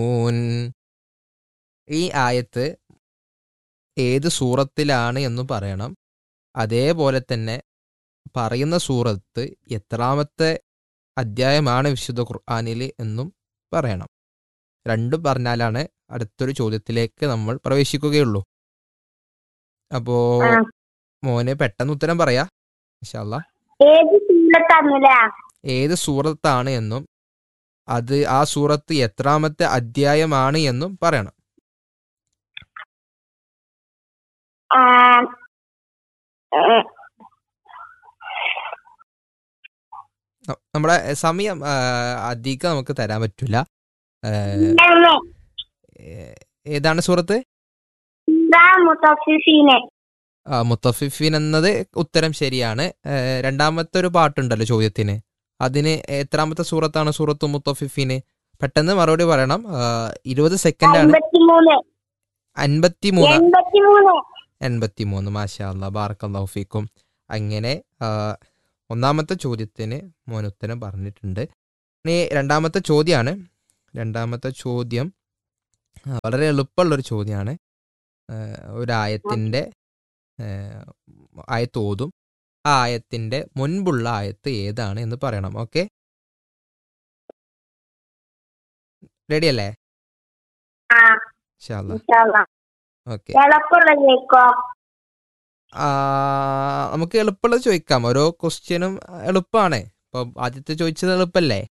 ഊൻ. ഈ ആയത്ത് ഏത് സൂറത്തിലാണ് എന്ന് പറയണം അതേപോലെ തന്നെ പറയുന്ന സൂറത്ത് എത്രാമത്തെ അധ്യായമാണ് വിശുദ്ധ ഖുർആാനിൽ എന്നും പറയണം രണ്ടും പറഞ്ഞാലാണ് അടുത്തൊരു ചോദ്യത്തിലേക്ക് നമ്മൾ പ്രവേശിക്കുകയുള്ളൂ അപ്പോ ആ. മോന് പെട്ടെന്ന് ഉത്തരം പറയാ ഇൻഷാല്ലാ ഏത് സൂറത്താന്നില്ല ഏത് സൂറത്താണ് എന്നും അത് ആ സൂറത്ത് എത്രാമത്തെ അധ്യായമാണ് എന്നും പറയണം ആ, ഏ, ന- നമ്മുടെ സമയം ആ, അധികം നമുക്ക് തരാൻ പറ്റില്ല ഇല്ലമ്മേ. ഏതാണ് സൂറത്ത് ഇതാ മുത്തഫിഫീനെ ആ, മുത്തഫിഫിൻ എന്നത് ഉത്തരം ശരിയാണ് ഏ, രണ്ടാമത്തെ ഒരു പാട്ടുണ്ടല്ലോ ചോദ്യത്തിന് അതിന് എത്രാമത്തെ സൂറത്താണ് സൂറത്ത് മുത്തഫിഫിന് പെട്ടെന്ന് മറുപടി പറയണം ആ, ഇരുപത് സെക്കൻഡ് ആണ് എൺപത്തിമൂന്ന് അൻപത്തി മൂന്ന് എൺപത്തിമൂന്ന് എൺപത്തി മൂന്ന് മാഷാ അല്ലാ ബാറക്കല്ലാഹു ഫീക്കും അങ്ങനെ ആ, ഒന്നാമത്തെ ചോദ്യത്തിന് മോൻ ഉത്തരം പറഞ്ഞിട്ടുണ്ട് ഇനി രണ്ടാമത്തെ ചോദ്യമാണ് രണ്ടാമത്തെ ചോദ്യം ആ, വളരെ എളുപ്പമുള്ളൊരു ചോദ്യമാണ് ആ, ഒരു ആയത്തിൻ്റെ ആയത്ത് ഓതും ആ ആയത്തിൻ്റെ മുൻപുള്ള ആയത്ത് ഏതാണ് എന്ന് പറയണം ഓക്കെ റെഡി അല്ലേ ആ ഇൻഷാ അല്ലാ ഇൻഷാല്ലാ. ഓക്കെ എളുപ്പമുള്ള കേക്കോ ആ, നമുക്ക് എളുപ്പമുള്ളത് ചോദിക്കാം ഓരോ ക്വസ്റ്റ്യനും എളുപ്പമാണ് ഇപ്പൊ ആദ്യത്തെ ചോദിച്ചത് എളുപ്പല്ലേ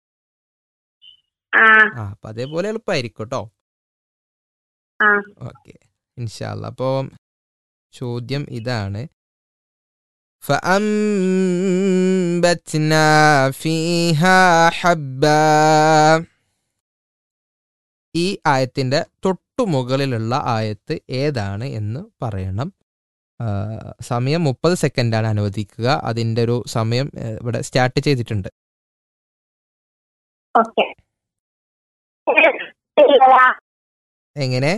ആ ആ അപ്പൊ അതേപോലെ എളുപ്പമായിരിക്കും കേട്ടോ ആ ഓക്കെ ഇൻഷാല്ല അപ്പോൾ ചോദ്യം ഇതാണ് فأنبتنا فيها حبا ഈ ആയത്തിന്റെ തൊട്ടു മുകളിലുള്ള ആയത്ത് ഏതാണ് എന്ന് പറയണം ആ, സമയം മുപ്പത് സെക്കൻഡാണ് അനുവദിക്കുക അതിന്റെ ഒരു സമയം ഏ, ഇവിടെ സ്റ്റാർട്ട് ചെയ്തിട്ടുണ്ട് ഓക്കെ എങ്ങനെ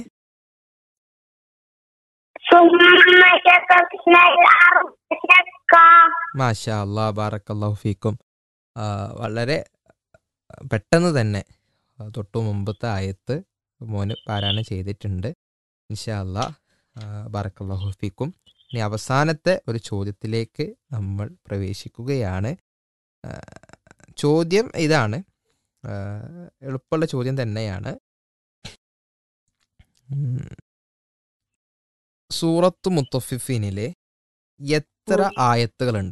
ثم شققنا الأرض شقا മാഷാ അല്ലാ ബാറക്കല്ലാഹു ഫീക്കും ആ, വളരെ പെട്ടെന്ന് തന്നെ ആ, തൊട്ടു മുമ്പത്തെ ആയത്ത് മോന് പാരായണം ചെയ്തിട്ടുണ്ട് ഇൻഷാ അല്ലാ ആ, ബാറക്കല്ലാഹു ഫീക്കും ഇനി അവസാനത്തെ ഒരു ചോദ്യത്തിലേക്ക് നമ്മൾ പ്രവേശിക്കുകയാണ് ആ, ചോദ്യം ഇതാണ് ആ, എളുപ്പമുള്ള ചോദ്യം തന്നെയാണ് ഉം. സൂറത്ത് മുത്തഫിഫിനിലെ എത്ര ആയത്തുകളുണ്ട്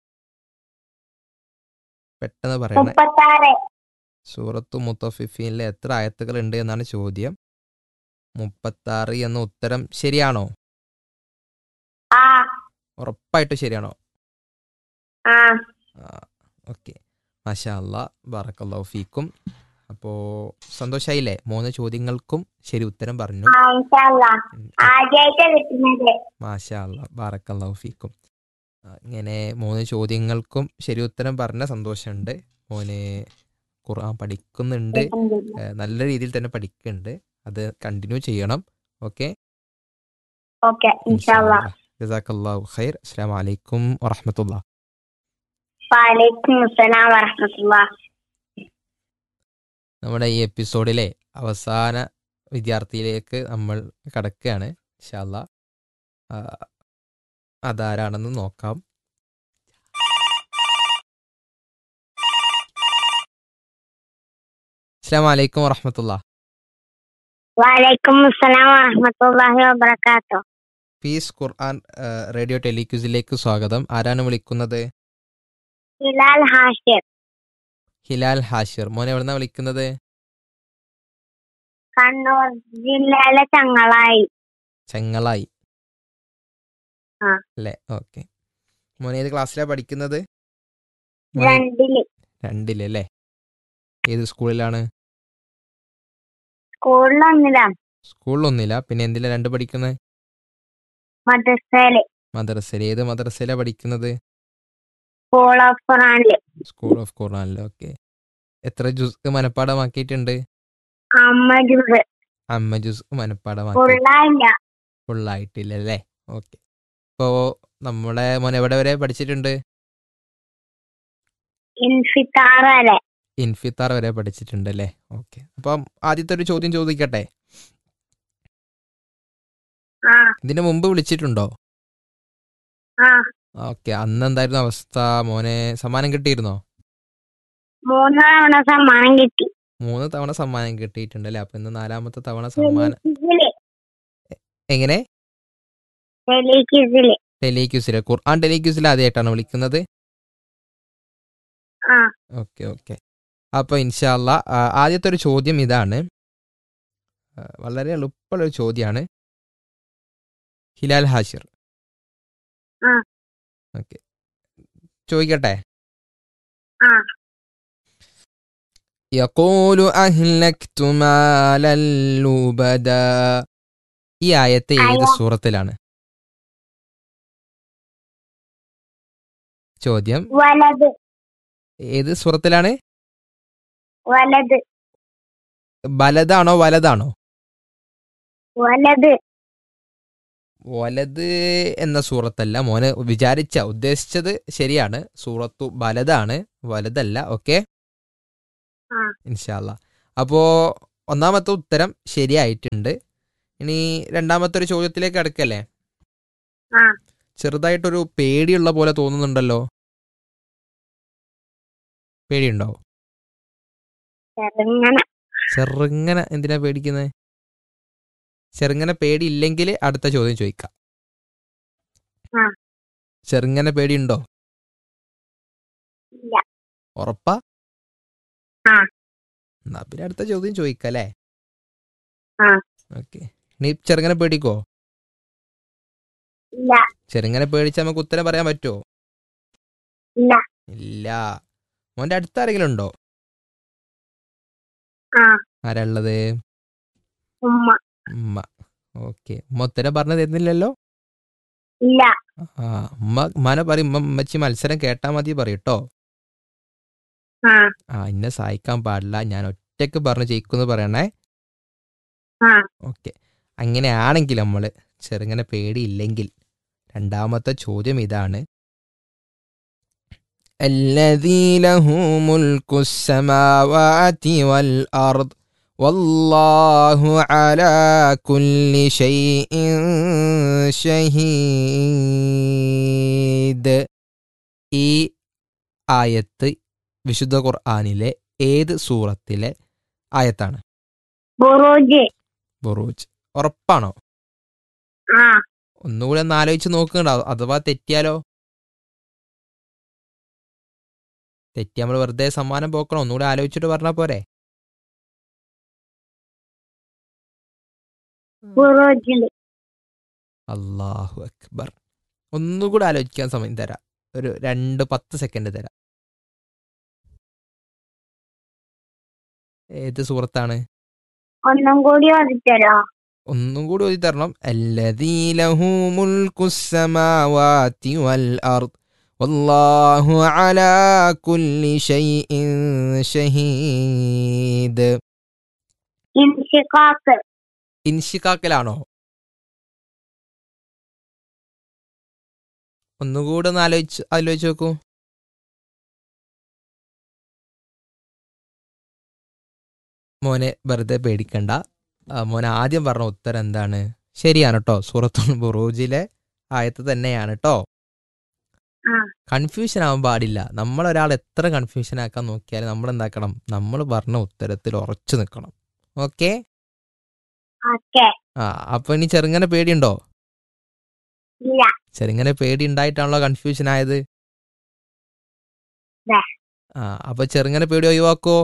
പെട്ടെന്ന് പറയണേ മുപ്പത്താറ് സൂറത്ത് മുത്തഫിഫിനിലെ എത്ര ആയത്തുകളുണ്ട് എന്നാണ് ചോദ്യം മുപ്പത്താറ് എന്ന ഉത്തരം ശരിയാണോ ആ ഉറപ്പായിട്ട് ശരിയാണോ ആ ഓക്കെ മാഷാ അല്ലാ ബാറക്കല്ലാഹു ഫീക്കും അപ്പോൾ സന്തോഷായില്ലേ മൂന്ന് ചോദ്യങ്ങൾക്കും ശരി ഉത്തരം പറഞ്ഞു ആ ഇൻഷാല്ലാ ഉം, ആദ്യായിട്ടാ കിട്ടുന്നത് മാഷാ അല്ലാ ബാറക്കല്ലാഹു ഫീക്കും ആ, ഇങ്ങനെ മൂന്ന് ചോദ്യങ്ങൾക്കും ശരി ഉത്തരം പറഞ്ഞ സന്തോഷമുണ്ട് മോന് ഖുർആൻ പഠിക്കുന്നുണ്ട് ഏഹ് നല്ല രീതിയിൽ തന്നെ പഠിക്കുന്നുണ്ട് അത് കണ്ടിന്യൂ ചെയ്യണം ഓക്കെ ഓക്കെ ഇൻഷാല്ലാ ജസാക്കല്ലാഹു ഖൈർ അസ്സലാമു അലൈക്കും വറഹ്മത്തുള്ളാ വലൈക്കും അസ്സലാം വറഹമത്തുള്ള നമ്മുടെ ഈ എപ്പിസോഡിലെ അവസാന വിദ്യാർത്ഥിയിലേക്ക് നമ്മൾ കടക്കുകയാണ് ഇൻഷാല്ല അതാരാണെന്ന് നോക്കാം അസ്സാം വലൈക്കും വറഹമത്തുള്ള വലൈക്കും അസ്സലാം വറഹമത്തുള്ളാഹി വബറകാത്തു പീസ് ഖുർആൻ ആ, റേഡിയോ ടെലിക്യൂസിലേക്ക് സ്വാഗതം ആരാണ് വിളിക്കുന്നത് ഹിലാൽ ഹാഷിർ ഹിലാൽ ഹാഷിർ മോനെ എവിടുന്നാ വിളിക്കുന്നത് കണ്ണൂർ ജില്ലയിലെ ചങ്ങളായി ചെങ്ങളായി ആ. അല്ലേ ഓക്കെ മോനെ ഏത് ക്ലാസ്സിലാണ് പഠിക്കുന്നത് മോനെ രണ്ടില് രണ്ടിലല്ലേ ഏത് സ്കൂളിലാണ് സ്കൂളിലൊന്നില്ല സ്കൂളിലൊന്നില്ല പിന്നെ എന്തിലാ രണ്ട് പഠിക്കുന്നത് മദ്രസയില് മദ്രസയിൽ ഏത് മദ്രസയിലാണ് പഠിക്കുന്നത് സ്കൂൾ ഓഫ് ഖുറാനില് സ്കൂൾ ഓഫ് ഖുർആനിൽ ഓക്കെ എത്ര ജുസ് മനപ്പാടമാക്കിയിട്ടുണ്ട് അമ്മ ജുസ് അമ്മ ജുസ് മനപ്പാടമാക്കി ഫുള്ളായില്ല ഫുള്ളായിട്ടില്ല അല്ലേ ഓക്കെ ഇപ്പോൾ നമ്മുടെ മോൻ എവിടെ വരെ പഠിച്ചിട്ടുണ്ട് ഇൻഫിത്താറ് വരെ ഇൻഫിത്താർ വരെ പഠിച്ചിട്ടുണ്ട് അല്ലേ ഓക്കെ അപ്പം ആദ്യത്തെ ഒരു ചോദ്യം ചോദിക്കട്ടെ ആ ഇതിന് മുമ്പ് വിളിച്ചിട്ടുണ്ടോ ആ ഓക്കെ അന്ന് എന്തായിരുന്നു അവസ്ഥ മോനെ സമ്മാനം കിട്ടിയിരുന്നോ മൂന്ന് തവണ സമ്മാനം കിട്ടി മൂന്ന് തവണ സമ്മാനം കിട്ടിയിട്ടുണ്ട് അല്ലേ അപ്പൊ ഇന്ന് നാലാമത്തെ തവണ സമ്മാനം ടെലിക്വിസില് എങ്ങനെ ടെലിക്വിസില് ടെലിക്യൂസിലെ ഖുർആൻ ടെലിക്യൂസിൽ ആദ്യമായിട്ടാണ് വിളിക്കുന്നത് ആ ഓക്കെ ഓക്കെ അപ്പോൾ ഇൻഷാല്ല ആദ്യത്തെ ഒരു ചോദ്യം ഇതാണ് ആ, വളരെ എളുപ്പമുള്ള ഒരു ചോദ്യമാണ് ഹിലാൽ ഹാഷിർ ആ. ഓക്കെ ചോദിക്കട്ടെ ആ يقول أهلكت مالا لبدا ഈ ആയത്ത് ഏത് ആയ. സൂറത്തിലാണ് ചോദ്യം വലത് ഏത് സൂറത്തിലാണ് വലത് ബലതാണോ വലതാണോ വലത് വലത് എന്ന സൂറത്തല്ല മോന് വിചാരിച്ച ഉദ്ദേശിച്ചത് ശരിയാണ് സൂറത്തു ബലതാണ് വലതല്ല ഓക്കെ ആ. ഇൻഷാല്ല അപ്പോ ഒന്നാമത്തെ ഉത്തരം ശരിയായിട്ടുണ്ട് ഇനി രണ്ടാമത്തെ ഒരു ചോദ്യത്തിലേക്ക് അടുക്കല്ലേ ആ ചെറുതായിട്ടൊരു പേടിയുള്ള പോലെ തോന്നുന്നുണ്ടല്ലോ പേടിയുണ്ടോ ചെറുങ്ങനെ ചെറുങ്ങനെ എന്തിനാ പേടിക്കുന്നത് ചെറുങ്ങനെ പേടിയില്ലെങ്കിൽ അടുത്ത ചോദ്യം ചോദിക്കാം ആ. ചെറുങ്ങനെ പേടിയുണ്ടോ ഇല്ല ഉറപ്പാ ആ. എന്നാ പിന്നെ അടുത്ത ചോദ്യം ചോദിക്കല്ലേ ആ. ഓക്കെ നീ ചെറുങ്ങനെ പേടിക്കോ ഇല്ല ചെറുങ്ങനെ പേടിച്ച നമുക്ക് ഉത്തരം പറയാൻ പറ്റുമോ ഇല്ല ഇല്ല മോന്റെ അടുത്ത് ആരെങ്കിലും ഉണ്ടോ ആ ആരാ ഉള്ളത് ഉമ്മ ഉമ്മ ഓക്കെ ഉമ്മ ഉത്തരം പറഞ്ഞു തരുന്നില്ലല്ലോ ഇല്ല ആ ഉമ്മ ഉമ്മാനെ പറയും ഉമ്മ ഉമ്മച്ചി മത്സരം കേട്ടാ മതി പറയൂട്ടോ ആ ആ എന്നെ സഹായിക്കാൻ പാടില്ല ഞാൻ ഒറ്റയ്ക്ക് പറഞ്ഞു ജയിക്കുമെന്ന് പറയണേ ആ ഓക്കെ അങ്ങനെയാണെങ്കിൽ നമ്മൾ ചെറുങ്ങനെ പേടിയില്ലെങ്കിൽ രണ്ടാമത്തെ ചോദ്യം ഇതാണ് الذي له ملك السماوات والأرض والله على كل شيء شهيد ഈ ആയത്ത് വിശുദ്ധ ഖുർആനിലെ ഏത് സൂറത്തിലെ ആയത്താണ് ബുറൂജ് ബുറൂജ് ഉറപ്പാണോ ആ ഒന്നുകൂടി ഒന്ന് ആലോചിച്ച് നോക്കുന്നുണ്ടോ അഥവാ തെറ്റിയാലോ തെറ്റി നമ്മൾ വെറുതെ സമ്മാനം പോക്കണം ഒന്നുകൂടി ആലോചിച്ചിട്ട് പറഞ്ഞാൽ പോരെ ബുറൂജില് അള്ളാഹു അക്ബർ ഒന്നുകൂടി ആലോചിക്കാൻ സമയം തരാം ഒരു രണ്ട് പത്ത് സെക്കൻഡ് തരാം ഏത് സുഹൃത്താണ് ഒന്നും കൂടി ഓദിച്ചല്ലോ ഒന്നും കൂടി ഓതി തരണം الذي له ملك السماوات والأرض والله على كل شيء شهيد ഇൻഷിഖാക്ക് ഇൻഷിക്കാക്കലാണോ ഒന്നുകൂടെ ഒന്ന് ആലോചിച്ച് ആലോചിച്ച് നോക്കൂ മോനെ വെറുതെ പേടിക്കണ്ട ആ, മോനെ ആദ്യം പറഞ്ഞ ഉത്തരം എന്താണ് ശരിയാണ് കേട്ടോ സൂറത്തുൽ ബുറൂജിലെ ആയത്ത് തന്നെയാണ് കേട്ടോ ആ. കൺഫ്യൂഷൻ ആവാൻ പാടില്ല നമ്മളൊരാൾ എത്ര കൺഫ്യൂഷൻ ആക്കാൻ നോക്കിയാലും നമ്മൾ എന്താക്കണം നമ്മൾ പറഞ്ഞ ഉത്തരത്തിൽ ഉറച്ചു നിൽക്കണം ഓക്കെ ഓക്കെ ആ അപ്പൊ ഇനി ചെറുങ്ങനെ പേടിയുണ്ടോ ഇല്ല ചെറുങ്ങനെ പേടി ഉണ്ടായിട്ടാണല്ലോ കൺഫ്യൂഷൻ ആയത് ദേ. ആ അപ്പൊ ചെറുങ്ങനെ പേടി ഒഴിവാക്കോ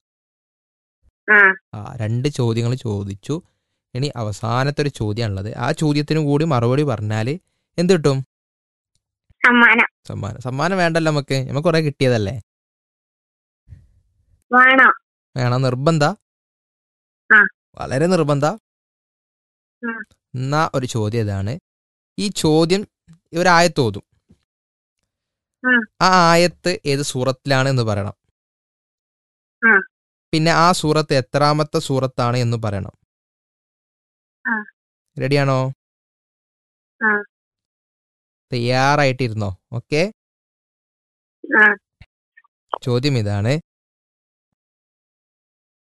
ആ ആ രണ്ട് ചോദ്യങ്ങൾ ചോദിച്ചു ഇനി അവസാനത്തെ ഒരു ചോദ്യമാണുള്ളത് ആ ചോദ്യത്തിനും കൂടി മറുപടി പറഞ്ഞാൽ എന്ത് കിട്ടും സമ്മാനം സമ്മാനം സമ്മാനം വേണ്ടല്ലോ നമുക്ക് നമുക്ക് കുറെ കിട്ടിയതല്ലേ വേണം വേണം നിർബന്ധ ആ. വളരെ നിർബന്ധ ആ. എന്നാ ഒരു ചോദ്യം ഇതാണ് ഈ ചോദ്യം ഒരു ആയത്ത് ഓതും ആ. ആ ആയത്ത് ഏത് സൂറത്തിലാണ് എന്ന് പറയണം ആ. പിന്നെ ആ സൂറത്ത് എത്രാമത്തെ സൂറത്താണ് എന്ന് പറയണം ആ. റെഡിയാണോ ആ. തയ്യാറായിട്ടിരുന്നോ ഓക്കെ ആ ചോദ്യം ഇതാണ്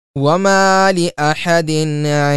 وما لأحد